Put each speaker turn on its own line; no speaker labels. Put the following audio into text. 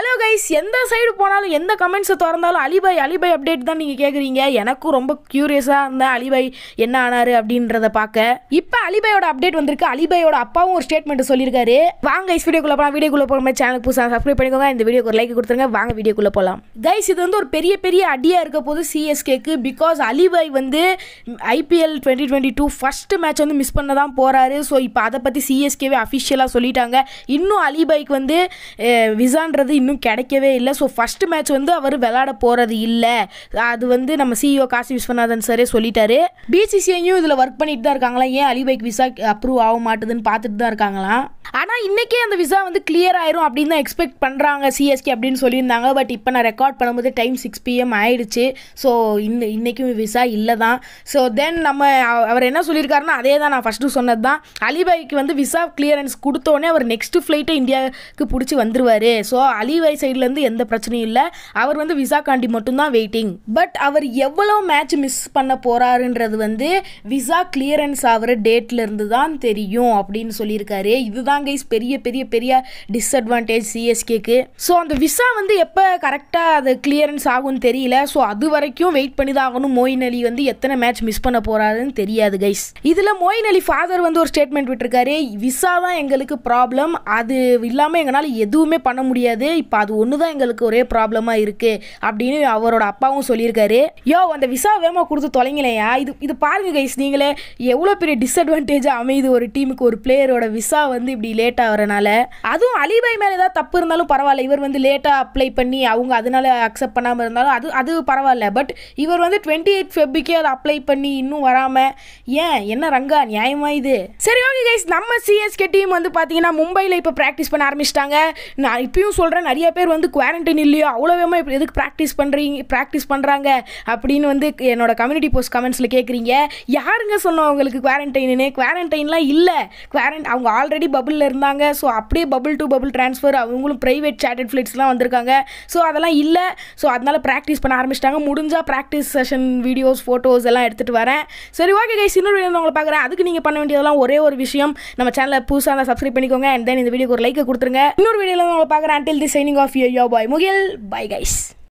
hello guys எந்த side போனாலும் எந்த கமெண்ட்ஸை திறந்தாலும் அலிபாய் அலிபாய் அப்டேட் தான் நீங்கள் கேட்குறீங்க எனக்கும் ரொம்ப க்யூரியஸாக இருந்தேன் அலிபாய் என்ன ஆனாரு அப்படின்றத பார்க்க இப்போ அலிபாயோட அப்டேட் வந்திருக்கு அலிபாயோட அப்பாவும் ஒரு ஸ்டேட்மெண்ட் சொல்லியிருக்காரு வாங்க கைஸ் வீடியோக்குள்ள போகலாம் வீடியோக்குள்ள போகிற சேனல் புதுசாக சப்ஸ்கிரைப் பண்ணிக்கோங்க இந்த வீடியோக்கு ஒரு லைக் கொடுத்துருங்க வாங்க வீடியோக்குள்ள போகலாம் கைஸ் இது வந்து ஒரு பெரிய பெரிய அடியாக இருக்க போது சிஎஸ்கேக்கு பிகாஸ் அலிபாய் வந்து IPL twenty twenty two first match வந்து மிஸ் பண்ண தான் போகிறாரு ஸோ இப்போ அதை பற்றி சிஎஸ்கேவே அஃபிஷியலாக சொல்லிட்டாங்க இன்னும் அலிபாய்க்கு வந்து அஹ், விசான்றது இன்னும் கிடைக்கவே இல்லை ஸோ ஃபஸ்ட்டு மேட்ச் வந்து அவர் விளையாட போகிறது இல்லை அது வந்து நம்ம சிஇஓ காசி விஸ்வநாதன் சாரே சொல்லிட்டாரு பிசிசிஐயும் இதில் ஒர்க் பண்ணிட்டு தான் இருக்காங்களா ஏன் அலிபைக் விசா அப்ரூவ் ஆக மாட்டுதுன்னு பார்த்துட்டு தான் இருக்காங்களாம் ஆனால் இன்றைக்கே அந்த விசா வந்து கிளியர் ஆயிரும் அப்படின்னு தான் எக்ஸ்பெக்ட் பண்ணுறாங்க சிஎஸ்கே அப்படின்னு சொல்லியிருந்தாங்க பட் இப்போ நான் ரெக்கார்ட் பண்ணும்போது டைம் சிக்ஸ் பிஎம் ஆயிடுச்சு ஸோ இந்த இன்றைக்கும் விசா இல்லை தான் ஸோ தென் நம்ம அவ- அவர் என்ன சொல்லியிருக்காருன்னா அதே தான் நான் ஃபஸ்ட்டு சொன்னது தான் அலிபாய்க்கு வந்து விசா கிளியரன்ஸ் கொடுத்தோடனே அவர் நெக்ஸ்ட் ஃப்ளைட்டை இந்தியாவுக்கு பிடிச்சி வந்துருவார் ஸோ அலிபாய் சைட்லேருந்து எந்த பிரச்சனையும் இல்லை அவர் வந்து விசா காண்டி மட்டும்தான் வெயிட்டிங் பட் அவர் எவ்வளோ மேட்ச் மிஸ் பண்ண போகிறாருன்றது வந்து விசா கிளியரன்ஸ் ஆகிற டேட்ல இருந்து தான் தெரியும் அப்படின்னு சொல்லியிருக்காரு இதுதான் கைஸ் பெரிய பெரிய பெரிய டிஸ்அட்வான்டேஜ் சிஎஸ்கேக்கு ஸோ அந்த விசா வந்து எப்போ கரெக்டாக அது கிளியரன்ஸ் ஆகும்னு தெரியல ஸோ அது வரைக்கும் வெயிட் பண்ணி தான் ஆகணும் மோயின் அலி வந்து எத்தனை மேட்ச் மிஸ் பண்ண போறாருன்னு தெரியாது கைஸ் இதில் மோயின் அலி ஃபாதர் வந்து ஒரு ஸ்டேட்மெண்ட் விட்டுருக்காரு விசா தான் எங்களுக்கு ப்ராப்ளம் அது இல்லாமல் எங்களால் எதுவுமே பண்ண முடியாது இப்போ அது ஒன்று தான் எங்களுக்கு ஒரே ப்ராப்ளமாக இருக்குது அப்படின்னு அவரோட அப்பாவும் சொல்லியிருக்காரு யோ அந்த விசா வேகமாக கொடுத்து தொலைங்களையா இது இது பாருங்க கைஸ் நீங்களே எவ்வளோ பெரிய டிஸ்அட்வான்டேஜாக அமையுது ஒரு டீமுக்கு ஒரு பிளேயரோட விசா வந்து இப்படி லேட் ஆகிறனால அதுவும் அலிபாய் மேலே ஏதாவது தப்பு இருந்தாலும் பரவாயில்ல இவர் வந்து லேட்டாக அப்ளை பண்ணி அவங்க அதனால அக்செப்ட் பண்ணாமல் இருந்தாலும் அது அது பரவாயில்ல பட் இவர் வந்து டுவெண்ட்டி எயிட் ஃபெப்ரிக்கே அதை அப்ளை பண்ணி இன்னும் வராமல் ஏன் என்ன ரங்கா நியாயமா இது சரி ஓகே கைஸ் நம்ம சிஎஸ்கே டீம் வந்து பார்த்தீங்கன்னா மும்பையில் இப்போ ப்ராக்டிஸ் பண்ண ஆரம்பிச்சிட்டாங்க நான் இப்பயும் சொல்கிறேன் நிறைய பேர் வந்து குவாரண்டைன் இல்லையோ அவ்வளோ வேகமா இப்போ எதுக்கு ப்ராக்டிஸ் பண்ணுறீங்க ப்ராக்டிஸ் பண்ணுறாங்க அப்படின்னு வந்து என்னோட கம்யூனிட்டி போஸ்ட் கமெண்ட்ஸில் கேட்குறீங்க யாருங்க சொன்னோம் உங்களுக்கு குவாரண்டைனு குவாரண்டைன்லாம் இல்லை குவாரண்ட் அவங்க ஆல்ரெடி பபுளில் இருந்தாங்க ஸோ அப்படியே பபுள் டு பபுள் ட்ரான்ஸ்ஃபர் அவங்களும் ப்ரைவேட் சேட்டட் ஃப்ளைட்ஸ்லாம் வந்திருக்காங்க ஸோ அதெல்லாம் இல்லை ஸோ அதனால ப்ராக்டிஸ் பண்ண ஆரம்பிச்சிட்டாங்க முடிஞ்சால் ப்ராக்டிஸ் செஷன் வீடியோஸ் ஃபோட்டோஸ் எல்லாம் எடுத்துகிட்டு வரேன் சரி ஓகே கைஸ் இன்னொரு வீடியோ உங்களை பார்க்குறேன் அதுக்கு நீங்கள் பண்ண வேண்டியதெல்லாம் ஒரே ஒரு விஷயம் நம்ம சேனலை புதுசாக இருந்தால் சப்ஸ்கிரைப் பண்ணிக்கோங்க அண்ட் தென் இந்த வீடியோக்கு ஒரு லைக் கொடுத்துருங்க இன்னொரு வீடியோவில் உங்களை பார்க்குறேன் until this signing off your yo boy Mugil bye guys